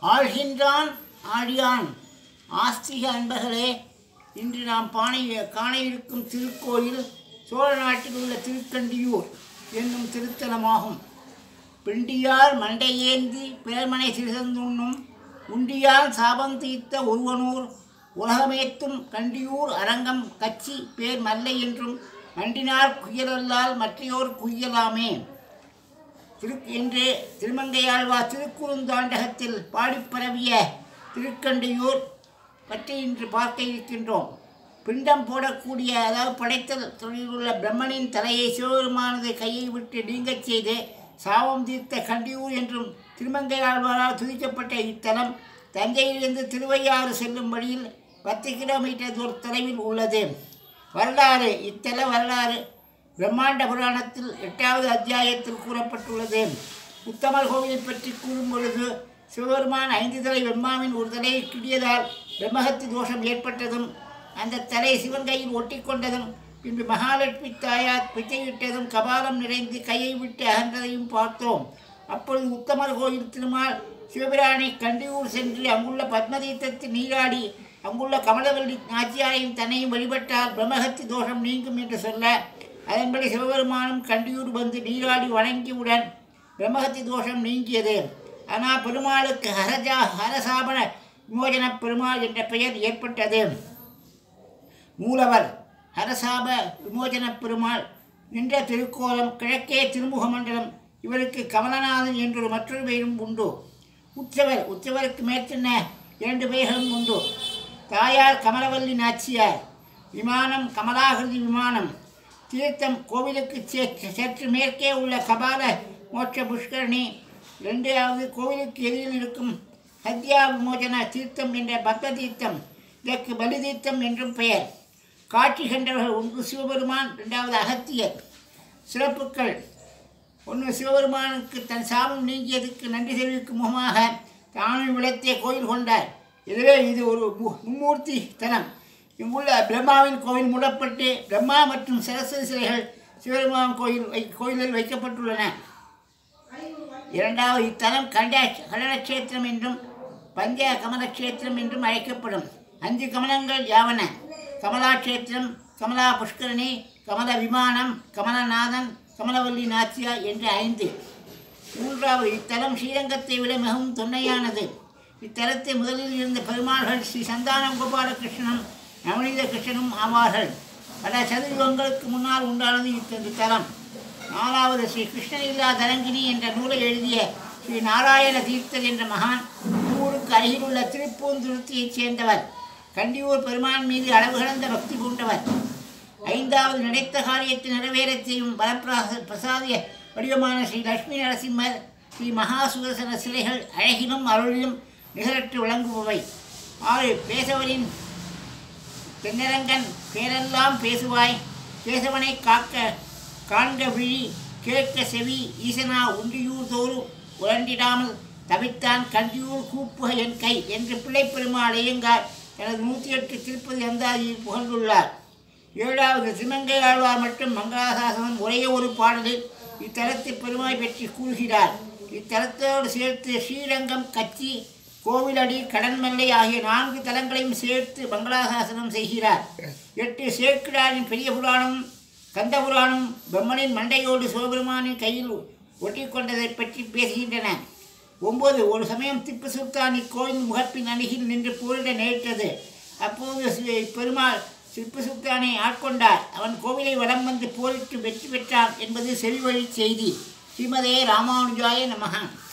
ஆள்கின்றான் ஆழியான் ஆஸ்திக அன்பர்களே இன்று நாம் பானை காண இருக்கும் திருக்கோயில் சோழ நாட்டில் உள்ள திருக்கண்டியூர் என்னும் திருத்தலமாகும் பிண்டியார் மண்டையேந்தி பிறர்மனை சிறுசந்துண்ணும் உண்டியால் சாபம் தீர்த்த ஒருவனூர் உலகமேத்தும் கண்டியூர் அரங்கம் கச்சி பேர் மல்லை என்றும் மண்டினார் குயலல்லால் மற்றையோர் குய்யலாமே திரு என்று திருமங்கையாழ்வார் திருக்குறுந்தாண்டகத்தில் பாடிப் பரவிய திருக்கண்டியூர் பற்றி இன்று பார்க்க இருக்கின்றோம் பிண்டம் போடக்கூடிய அதாவது படைத்தல் தொழில் உள்ள பிரம்மனின் தலையை சிவபெருமானது கையை விட்டு நீங்கச் செய்து சாபம் தீர்த்த கண்டியூர் என்றும் திருமங்கையாழ்வாரால் துதிக்கப்பட்ட இத்தலம் தஞ்சையிலிருந்து திருவையாறு செல்லும் வழியில் பத்து கிலோமீட்டர் தூர தொலைவில் உள்ளது வரலாறு இத்தல வரலாறு பிரம்மாண்ட புராணத்தில் எட்டாவது அத்தியாயத்தில் கூறப்பட்டுள்ளது உத்தமர் கோவிலை பற்றி கூறும் பொழுது சிவபெருமான் ஐந்து தலை வெம்மாவின் ஒரு தலையை கிடியதால் பிரம்மஹத்தி தோஷம் ஏற்பட்டதும் அந்த தலை சிவன் கையில் ஒட்டிக்கொண்டதும் பின்பு மகாலட்சுமி தாயார் பிச்சையிட்டதும் கபாலம் நிறைந்து கையை விட்டு அகன்றதையும் பார்த்தோம் அப்பொழுது உத்தமர் கோயில் திருமால் சிவபிரானை கண்டியூர் சென்று அங்குள்ள பத்மதீர்த்தத்தில் நீராடி அங்குள்ள கமலவல்லி நாச்சியாரையும் தன்னையும் வழிபட்டால் பிரம்மஹத்தி தோஷம் நீங்கும் என்று சொல்ல அதன்படி சிவபெருமானும் கண்டியூர் வந்து நீராடி வணங்கியவுடன் பிரம்மஹத்தி தோஷம் நீங்கியது ஆனால் பெருமாளுக்கு ஹரஜா ஹரசாபன விமோசன பெருமாள் என்ற பெயர் ஏற்பட்டது மூலவர் ஹரசாப விமோசன பெருமாள் நின்ற திருக்கோலம் கிழக்கே திருமுக மண்டலம் இவருக்கு கமலநாதன் என்றொரு மற்றொரு பெயரும் உண்டு உற்சவர் உற்சவருக்கு மேற்சென்ன இரண்டு பெயர்களும் உண்டு தாயார் கமலவல்லி நாச்சியார் விமானம் கமலாகிருதி விமானம் தீர்த்தம் கோவிலுக்கு சே- சற்று மேற்கே உள்ள கபால மோட்ச புஷ்கரணி ரெண்டாவது கோவிலுக்கு எதிரில் இருக்கும் ஹத்யா விமோசன தீர்த்தம் என்ற பக்த தீர்த்தம் இதற்கு பலி தீர்த்தம் என்றும் பெயர் காட்சி கண்டவர்கள் ஒன்று சிவபெருமான் இரண்டாவது அகத்தியர் சிறப்புக்கள் ஒன்று சிவபெருமானுக்கு தன் சாபம் நீங்கியதுக்கு நன்றி தெரிவிக்கும் முகமாக தானும் விளத்திய கோயில் கொண்டார் எனவே இது ஒரு மு- மும்மூர்த்தி தலம் இங்குள்ள பிரம்மாவின் கோவில் மூடப்பட்டு பிரம்மா மற்றும் சரஸ்வதி சிலைகள் சிவபெருமான் கோயில் வை கோயிலில் வைக்கப்பட்டுள்ளன இரண்டாவது இத்தலம் கண்ட கலனக்ஷேத்திரம் என்றும் பஞ்ச கமலக்ஷேத்திரம் என்றும் அழைக்கப்படும் அஞ்சு கமலங்கள் யாவன கமலாட்சேத்திரம் கமலா புஷ்கரணி கமல விமானம் கமலநாதன் கமலவல்லி நாச்சியா என்ற ஐந்து மூன்றாவது இத்தலம் ஸ்ரீரங்கத்தை விட மிகவும் தொன்மையானது இத்தலத்தை முதலில் இருந்த பெருமாள்கள் ஸ்ரீ சந்தானம் கோபாலகிருஷ்ணனும் நவநீத கிருஷ்ணனும் ஆவார்கள் பல சதுர்யுகங்களுக்கு முன்னால் உண்டானது இத்தகு தலம் நாலாவது ஸ்ரீ கிருஷ்ணலீலா தரங்கினி என்ற நூலை எழுதிய ஸ்ரீ நாராயண தீர்த்தர் என்ற மகான் ஊருக்கு அருகிலுள்ள திருப்பூந்துருத்தியைச் சேர்ந்தவர் கண்டியூர் பெருமான் மீது அளவு கடந்த பக்தி கொண்டவர் ஐந்தாவது நினைத்த காரியத்தை நிறைவேறச் செய்யும் வரப்பிரசா பிரசாதிய வடிவமான ஸ்ரீ லட்சுமி நரசிம்மர் ஸ்ரீ மகாசுதர்சன சிலைகள் அழகிலும் அருளிலும் நிகரற்று விளங்குபவை ஆறு பேசவரின் தென்னரங்கன் பேரெல்லாம் பேசுவாய் கேசவனை காக்க காண்க விழி கேட்க செவி ஈசனா உண்டியூர் தோறும் உழண்டிடாமல் தவித்தான் கண்டியூர் கூப்புக என் கை என்று பிள்ளைப் பெருமாள் ஐயங்கார் தனது நூற்றி எட்டு திருப்பதி அந்தாதியில் புகழ்ந்துள்ளார் ஏழாவது சிமங்கை ஆழ்வார் மற்றும் மங்களாசாசனம் ஒரே ஒரு பாடலில் இத்தலத்தை பெருமாய் பற்றி கூறுகிறார் இத்தலத்தோடு சேர்த்து ஸ்ரீரங்கம் கச்சி கோவிலடி கடன்மல்லை ஆகிய நான்கு தலங்களையும் சேர்த்து மங்களாசாசனம் செய்கிறார் எட்டு சேக்கிடாரின் பெரிய புராணம் கந்த புராணம் பிரம்மனின் மண்டையோடு சிவபெருமானின் கையில் ஒட்டிக்கொண்டதை பற்றி பேசுகின்றன ஒன்பது ஒரு சமயம் திப்பு சுல்தான் இக்கோயில் முகப்பின் அருகில் நின்று போரிட நேரிட்டது அப்போது சி- பெருமாள் திப்பு சுல்தானை ஆட்கொண்டார் அவன் கோவிலை வலம் வந்து போரிட்டு வெற்றி பெற்றான் என்பது செவிவழி செய்தி ஸ்ரீமதே ராமானுஜாய நமகா